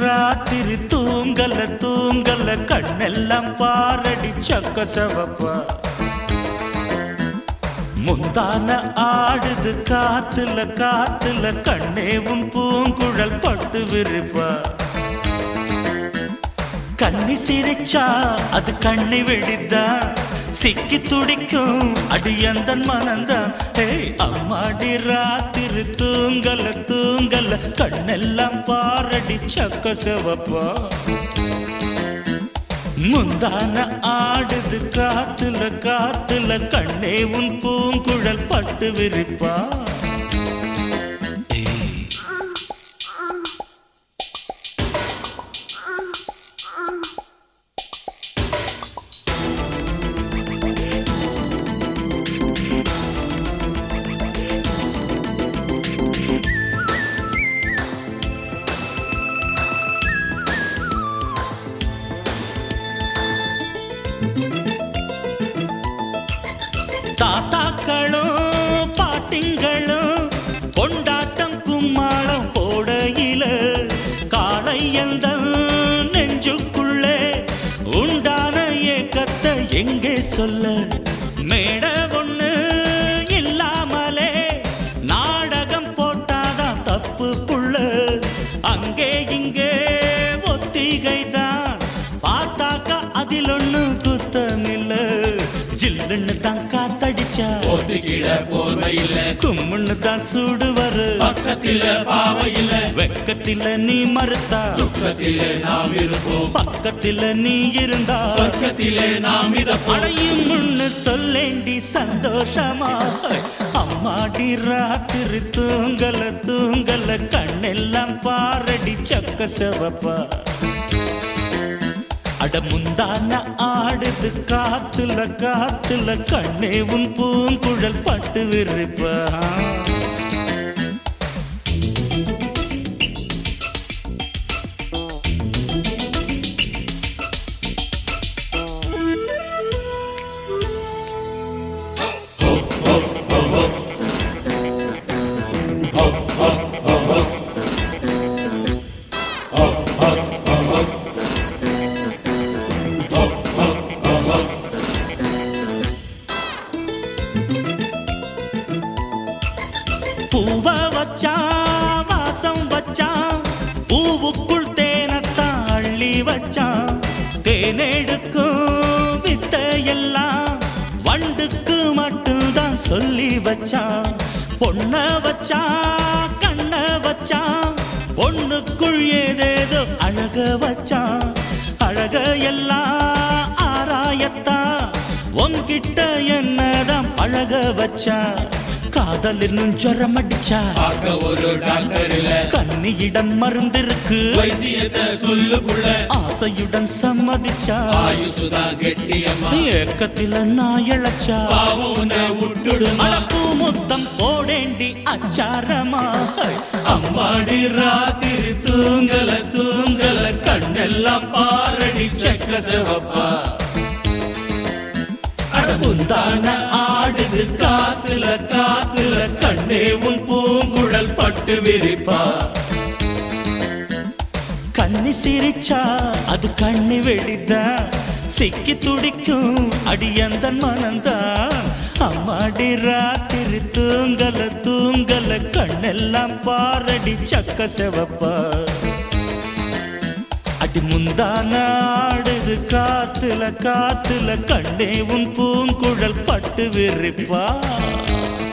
ராத்திரி தூங்கல தூங்கல கண்ணெல்லாம் பாரடி சக்க சவப்பா முந்தான ஆடுது காத்துல காத்துல கண்ணேவும் பூங்குழல் பட்டு விரிப்பா கண்ணி சிரிச்சா அது கண்ணி வெடிதான் சிக்கி துடிக்கும் அடியந்தன் மனந்தான் ஹே அம்மாடி ராத்திரி தூங்கல தூங்கல கண்ணெல்லாம் பாரடி சக்க செவப்பா முந்தான ஆடுது காத்துல காத்துல கண்ணே உன் பூங்குழல் பட்டு விரிப்பா ஏய் தாத்தாக்களும் பாட்டிங்களும் கொண்டாட்டம் கும்மாளம் போடையில காளை எந்த நெஞ்சுக்குள்ளே உண்டான ஏக்கத்தை எங்கே சொல்ல மேட ஒண்ணு இல்லாமலே நாடகம் போட்டாதான் தப்பு புள்ள அங்கே இங்கே ஒத்திகைதான் பார்த்தாக்கா அதில் ஒண்ணு குத்தமில்ல ஜில்லுன்னு தான் காத்தடிச்சா ஒத்துக்கிட போர்வை இல்ல கும்முன்னு தான் சூடு வரு பக்கத்தில பாவை இல்ல வெக்கத்தில நீ மறுத்தா துக்கத்திலே நாம் இருப்போம் பக்கத்தில நீ இருந்தா சொர்க்கத்திலே நாம் மிதப்போம் அடையும் முன்னு சொல்லேண்டி சந்தோஷமா அம்மாடி ராத்திரி தூங்கல தூங்கல கண்ணெல்லாம் பாரடி சக்க செவப்பா அட முந்தான ஆடுது காத்துல காத்துல கண்ணே உன் பூங்குழல் பட்டு விரிப்பா பூவ வச்சான் வாசம் வச்சான் பூவுக்குள் தேனத்தான் அள்ளி வச்சான் தேனெடுக்கும் வித்தையெல்லாம் வண்டுக்கு மட்டும்தான் சொல்லி வச்சான் பொண்ண வச்சான் கண்ண வச்சான் பொண்ணுக்குள் ஏதேதோ அழக வச்சான் அழக எல்லாம் ஆராயத்தான் உன்கிட்ட என்னதான் பழக வச்சா காதல் இன்னும் ஜுரம் அடிச்சா பார்க்க ஒரு டாக்டர் இல்ல கன்னியிடம் மருந்திருக்கு வைத்தியத்தை சொல்லு புள்ள ஆசையுடன் சம்மதிச்சா ஆயுசுதான் கெட்டியம்மா ஏக்கத்தில நான் இழைச்சா பாவம் உன்னை விட்டுடுமா அழப்பு முத்தம் போடேண்டி அச்சாரமா அம்மாடி ராத்திரி தூங்கல தூங்கல கண்ணெல்லாம் பாரடி செக்க சிவப்பா அடமுந்தான ஆடுது காத்துல காத்துல கண்ணே உன் பூங்குழல் பட்டு விரிப்பா கண்ணி சிரிச்சா அது கண்ணி வெடிதா சிக்கி துடிக்கும் அடியந்தன் மனந்தான் அம்மாடி ராத்திரி தூங்கல தூங்கல கண்ணெல்லாம் பாரடி சக்க செவப்பா அடி முந்தான ஆடுது காத்துல காத்துல கண்ணே உன் பூங்குழல் பட்டு விரிப்பா